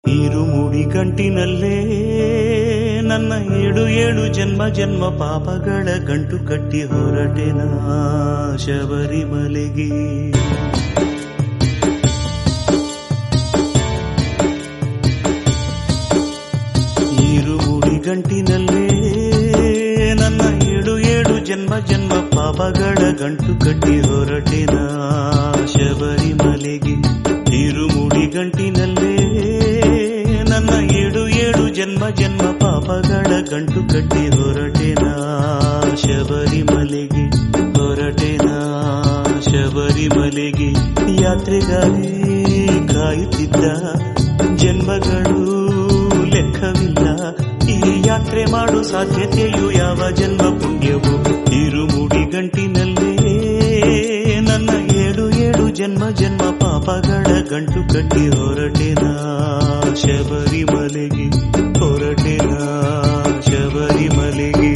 ಇರುಮುಡಿ ಗಂಟಿನಲ್ಲೇ ನನ್ನ ಏಳು ಏಳು ಜನ್ಮ ಜನ್ಮ ಪಾಪಗಳ ಗಂಟು ಕಟ್ಟಿ ಹೊರಟೆನ ಶಬರಿಮಲೆಗೆ ಇರುಮುಡಿ ಗಂಟಿನಲ್ಲೇ ನನ್ನ ಏಳು ಏಳು ಜನ್ಮ ಜನ್ಮ ಪಾಪಗಳ ಗಂಟು ಕಟ್ಟಿ ಹೊರಟೆನ ಶಬರಿಮಲೆಗೆ ಇರುಮುಡಿ ಗಂಟಿನಲ್ಲೇ ನನ್ನ ಏಳು ಏಳು ಜನ್ಮ ಜನ್ಮ ಪಾಪಗಳ ಗಂಟು ಕಟ್ಟಿ ಹೊರಟೆನ ಶಬರಿಮಲೆಗೆ ಹೊರಟೆನ ಶಬರಿಮಲೆಗೆ ಯಾತ್ರೆಗಾಗಿ ಕಾಯುತ್ತಿದ್ದ ಜನ್ಮಗಳು ಲೆಕ್ಕವಿಲ್ಲ ಈ ಯಾತ್ರೆ ಮಾಡು ಸಾಧ್ಯತೆಯು ಯಾವ ಜನ್ಮ ಪುಣ್ಯವು ಇರುಮುಡಿ ಗಂಟಿನಲ್ಲೇ ನನ್ನ ಏಳು ಏಳು ಜನ್ಮ ಜನ್ಮ ಪಾಪಗಳ ಗಂಟು ಕಟ್ಟಿ ಹೊರಟೆನ ಶಬರಿಮಲೆಗೆ ಹೊರಟೆನ ಶಬರಿಮಲೆಗೆ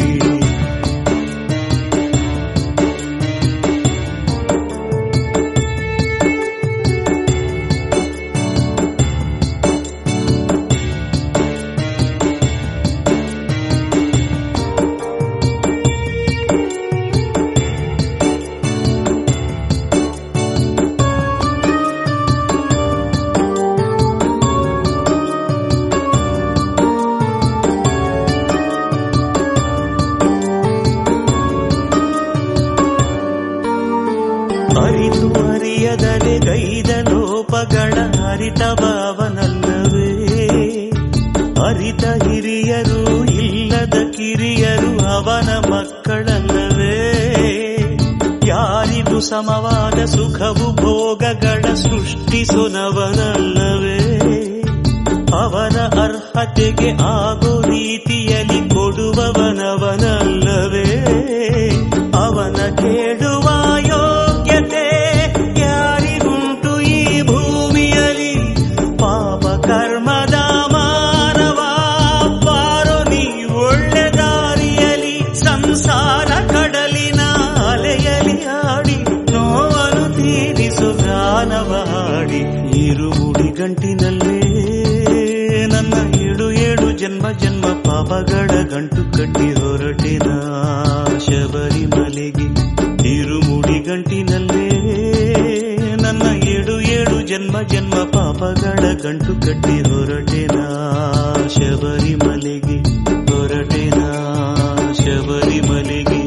ಅರಿತು ಅರಿಯದಲೆ ಗೈದ ಲೋಪಗಳ ಅರಿತ ಭಾವನಲ್ಲವೇ ಅರಿತ ಹಿರಿಯರು ಇಲ್ಲದ ಕಿರಿಯರು ಅವನ ಮಕ್ಕಳಲ್ಲವೇ ಯಾರಿಗೂ ಸಮವಾದ ಸುಖವು ಭೋಗಗಳ ಸೃಷ್ಟಿಸುನವನಲ್ಲವೇ ಅವನ ಅರ್ಹತೆಗೆ ಆಗೋ ರೀತಿಯಲ್ಲಿ ಕೊಡುವವನವನಲ್ಲವೇ ಅವನ ಕೇಳುವ ಯೋಗ್ಯತೆ ಯಾರಿಗುಂಟು ಈ ಭೂಮಿಯಲ್ಲಿ ಪಾಪ ಕರ್ಮದ ಮಾನವ ಬಾರೋ ನೀ ಒಳ್ಳೆ ದಾರಿಯಲಿ ಸಂಸಾರ ಕಡಲಿನ ಅಲೆಯಲಿ ಆಡಿ ನೋವನ್ನು ತೀರಿಸು ಗಾನವ ಹಾಡಿ ಇರುಮುಡಿ ಗಂಟಿನಲ್ಲೇ ನನ್ನ ಏಳು ಏಳು ಜನ್ಮ ಜನ್ಮ ಪಾಪಗಳ ಗಂಟು ಕಟ್ಟಿ ಹೊರಟಿನ ಶಬರಿಮಲೆಗೆ ಇರುಮುಡಿ ಗಂಟಿನಲ್ಲೇ ನನ್ನ ಏಳು ಏಳು ಜನ್ಮ ಜನ್ಮ ಪಾಪಗಳ ಗಂಟು ಕಟ್ಟಿ ಹೊರಟೆನ ಶಬರಿಮಲೆಗೆ ಹೊರಟೆನ ಶಬರಿಮಲೆಗೆ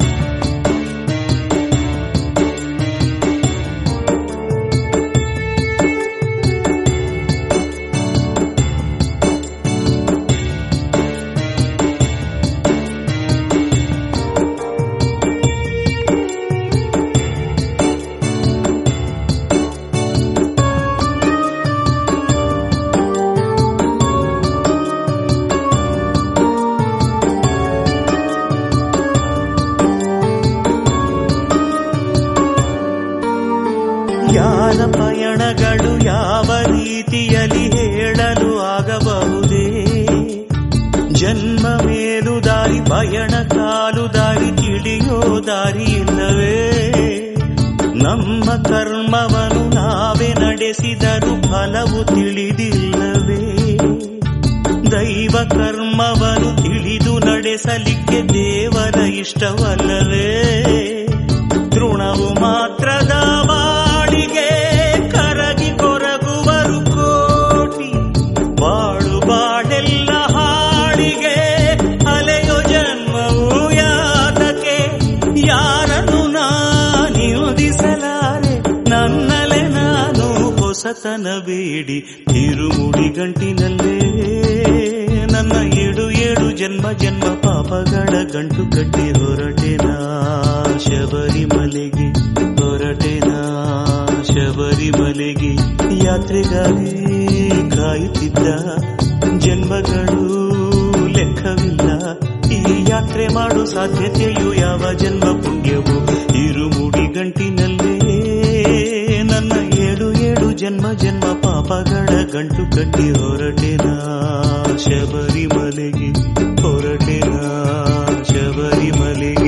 ಯಾರ ಪಯಣಗಳು ಯಾವ ರೀತಿಯಲ್ಲಿ ಹೇಳಲು ಆಗಬಹುದೇ ಜನ್ಮ ಮೇಲು ದಾರಿ ಪಯಣ ಕಾಲು ದಾರಿ ತಿಳಿಯೋ ದಾರಿ ಇಲ್ಲವೇ ನಮ್ಮ ಕರ್ಮವನ್ನು ನಾವೇ ನಡೆಸಿದರೂ ಫಲವು ತಿಳಿದಿಲ್ಲವೇ ದೈವ ಕರ್ಮವನ್ನು ತಿಳಿದು ನಡೆಸಲಿಕ್ಕೆ ದೇವರ ಇಷ್ಟವಲ್ಲವೇ ತೃಣವು ಮಾತ್ರದ ಬಾಳಿಗೆ ಕರಗಿ ಕೊರಗುವರು ಕೋಟಿ ಬಾಳು ಬಾಳೆಲ್ಲ ಹಾಳಿಗೆ ಅಲೆಯೋ ಜನ್ಮವು ಯಾತಕ್ಕೆ ಯಾರನ್ನು ನಾನಿಯೋದಿಸಲಾರೆ ನನ್ನಲೆ ನಾನು ಹೊಸತನ ಬೇಡಿ ತಿರುಮುಡಿ ಗಂಟಿನಲ್ಲೇ ನನ್ನ ಏಳು ಏಳು ಜನ್ಮ ಜನ್ಮ ಪಾಪಗಳ ಗಂಟು ಕಟ್ಟಿ ಹೊರಟೆನ ಶಬರಿಮಲೆಗೆ ಹೊರಟೆನ ಶಬರಿಮಲೆಗೆ ಯಾತ್ರೆಗಾಗಿ ಕಾಯುತ್ತಿದ್ದ ಜನ್ಮಗಳು ಲೆಕ್ಕವಿಲ್ಲ ಈ ಯಾತ್ರೆ ಮಾಡು ಸಾಧ್ಯತೆಯು ಯಾವ ಜನ್ಮ ಪುಣ್ಯವು ಇರುಮುಡಿ ಗಂಟಿನಲ್ಲೇ ನನ್ನ ಏಳು ಏಳು ಜನ್ಮ ಜನ್ಮ ಪಾಪಗಳ ಗಂಟು ಕಟ್ಟಿ ಹೊರಟೆನ ಶಬರಿಮಲೆಗೆ ಹೊರಟೆನ ಶಬರಿಮಲೆಗೆ